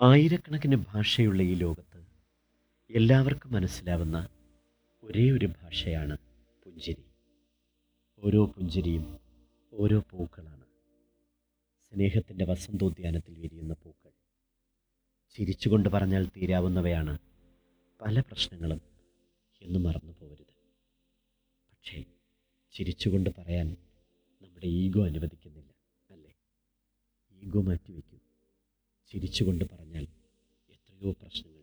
ആയിരക്കണക്കിന് ഭാഷയുള്ള ഈ ലോകത്ത് എല്ലാവർക്കും മനസ്സിലാവുന്ന ഒരേ ഒരു ഭാഷയാണ് പുഞ്ചിരി ഓരോ പുഞ്ചിരിയും ഓരോ പൂക്കളാണ് സ്നേഹത്തിൻ്റെ വസന്തോദ്യാനത്തിൽ വിരിയുന്ന പൂക്കൾ ചിരിച്ചുകൊണ്ട് പറഞ്ഞാൽ തീരാവുന്നവയാണ് പല പ്രശ്നങ്ങളും എന്ന് മറന്നു പോകരുത് പക്ഷേ ചിരിച്ചുകൊണ്ട് പറയാൻ നമ്മുടെ ഈഗോ അനുവദിക്കുന്നില്ല അല്ലേ ഈഗോ മാറ്റിവെക്കൂ ചിരിച്ചുകൊണ്ട് പറഞ്ഞാൽ എത്രയോ പ്രശ്നങ്ങൾ